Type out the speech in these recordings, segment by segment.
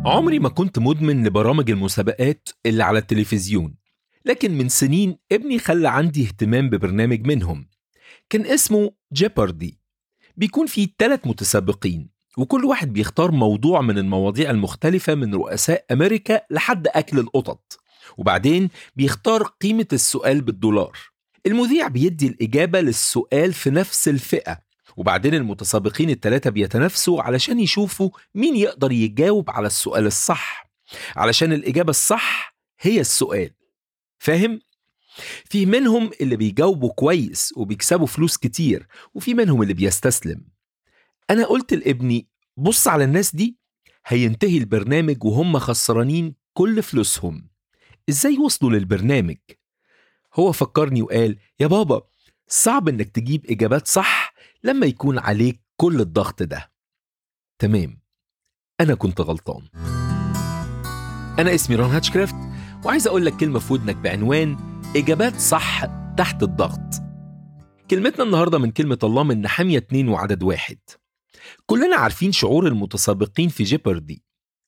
عمري ما كنت مدمن لبرامج المسابقات اللي على التلفزيون لكن من سنين ابني خلى عندي اهتمام ببرنامج منهم كان اسمه جيباردي بيكون فيه ثلاث متسابقين وكل واحد بيختار موضوع من المواضيع المختلفة من رؤساء أمريكا لحد أكل القطط وبعدين بيختار قيمة السؤال بالدولار المذيع بيدي الإجابة للسؤال في نفس الفئة وبعدين المتسابقين الثلاثة بيتنافسوا علشان يشوفوا مين يقدر يجاوب على السؤال الصح علشان الإجابة الصح هي السؤال فاهم؟ في منهم اللي بيجاوبوا كويس وبيكسبوا فلوس كتير وفي منهم اللي بيستسلم أنا قلت لابني بص على الناس دي هينتهي البرنامج وهم خسرانين كل فلوسهم إزاي وصلوا للبرنامج؟ هو فكرني وقال يا بابا صعب إنك تجيب إجابات صح لما يكون عليك كل الضغط ده تمام أنا كنت غلطان أنا اسمي ران هاتشكرافت وعايز أقول لك كلمة في ودنك بعنوان إجابات صح تحت الضغط كلمتنا النهاردة من كلمة الله من نحمية 2 وعدد واحد كلنا عارفين شعور المتسابقين في جيبردي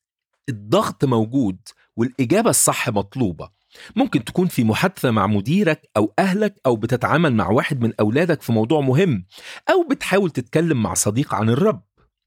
الضغط موجود والإجابة الصح مطلوبة ممكن تكون في محادثة مع مديرك أو أهلك أو بتتعامل مع واحد من أولادك في موضوع مهم أو بتحاول تتكلم مع صديق عن الرب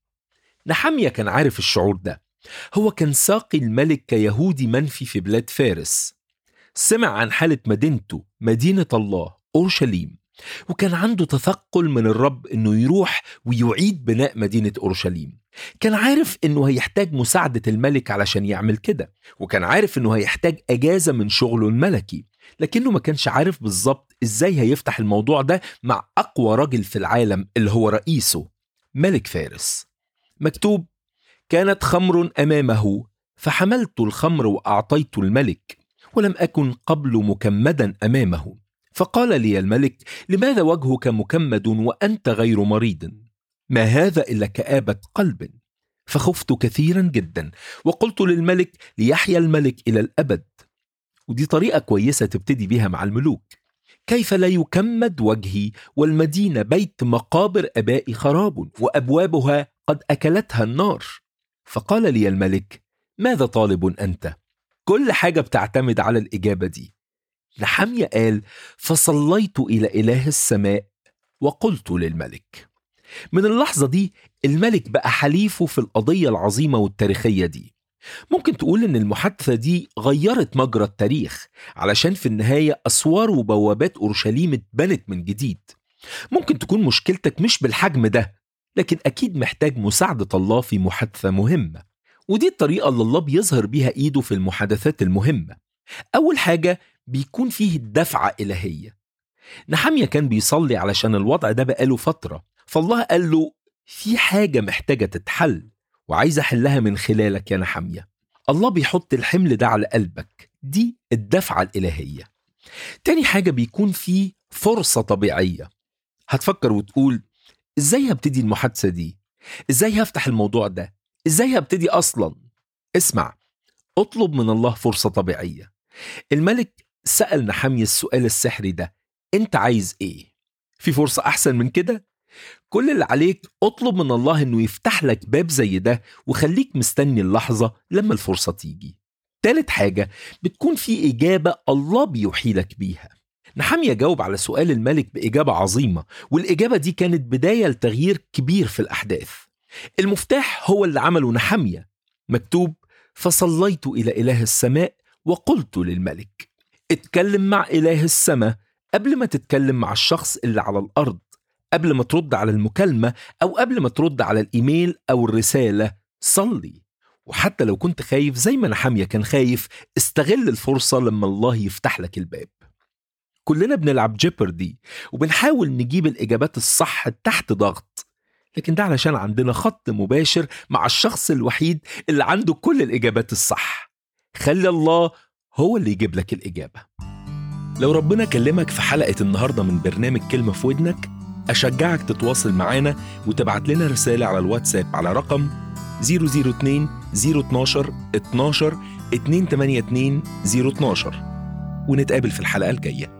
نحمية كان عارف الشعور ده هو كان ساقي الملك كيهودي منفي في بلاد فارس سمع عن حالة مدينته مدينة الله أورشليم وكان عنده تثقل من الرب انه يروح ويعيد بناء مدينة اورشليم كان عارف انه هيحتاج مساعدة الملك علشان يعمل كده وكان عارف انه هيحتاج اجازة من شغله الملكي لكنه ما كانش عارف بالظبط ازاي هيفتح الموضوع ده مع اقوى راجل في العالم اللي هو رئيسه ملك فارس مكتوب كانت خمر امامه فحملت الخمر واعطيت الملك ولم اكن قبل مكمدا امامه فقال لي الملك لماذا وجهك مكمد وانت غير مريض ما هذا الا كابه قلب فخفت كثيرا جدا وقلت للملك ليحيا الملك الى الابد ودي طريقه كويسه تبتدي بيها مع الملوك كيف لا يكمد وجهي والمدينه بيت مقابر ابائي خراب وابوابها قد اكلتها النار فقال لي الملك ماذا طالب انت كل حاجه بتعتمد على الاجابه دي نحمية قال فصليت إلى إله السماء وقلت للملك من اللحظة دي الملك بقى حليفه في القضية العظيمة والتاريخية دي ممكن تقول إن المحادثة دي غيرت مجرى التاريخ علشان في النهاية أسوار وبوابات أورشليم اتبنت من جديد ممكن تكون مشكلتك مش بالحجم ده لكن أكيد محتاج مساعدة الله في محادثة مهمة ودي الطريقة اللي الله بيظهر بيها إيده في المحادثات المهمة أول حاجة بيكون فيه دفعة إلهية نحمية كان بيصلي علشان الوضع ده بقاله فترة فالله قال له في حاجة محتاجة تتحل وعايز أحلها من خلالك يا نحمية الله بيحط الحمل ده على قلبك دي الدفعة الإلهية تاني حاجة بيكون فيه فرصة طبيعية هتفكر وتقول إزاي هبتدي المحادثة دي إزاي هفتح الموضوع ده إزاي هبتدي أصلا اسمع اطلب من الله فرصة طبيعية الملك سأل نحمية السؤال السحري ده انت عايز ايه في فرصة احسن من كده كل اللي عليك اطلب من الله انه يفتح لك باب زي ده وخليك مستني اللحظة لما الفرصة تيجي تالت حاجة بتكون في إجابة الله بيوحي لك بيها نحمية جاوب على سؤال الملك بإجابة عظيمة والإجابة دي كانت بداية لتغيير كبير في الأحداث المفتاح هو اللي عمله نحمية مكتوب فصليت إلى إله السماء وقلت للملك اتكلم مع إله السماء قبل ما تتكلم مع الشخص اللي على الأرض قبل ما ترد على المكالمة أو قبل ما ترد على الإيميل أو الرسالة صلي وحتى لو كنت خايف زي ما نحمية كان خايف استغل الفرصة لما الله يفتح لك الباب كلنا بنلعب جيبردي وبنحاول نجيب الإجابات الصح تحت ضغط لكن ده علشان عندنا خط مباشر مع الشخص الوحيد اللي عنده كل الإجابات الصح خلي الله هو اللي يجيب لك الإجابة لو ربنا كلمك في حلقة النهاردة من برنامج كلمة في ودنك أشجعك تتواصل معانا وتبعت لنا رسالة على الواتساب على رقم 002 012 12 282 012 ونتقابل في الحلقة الجاية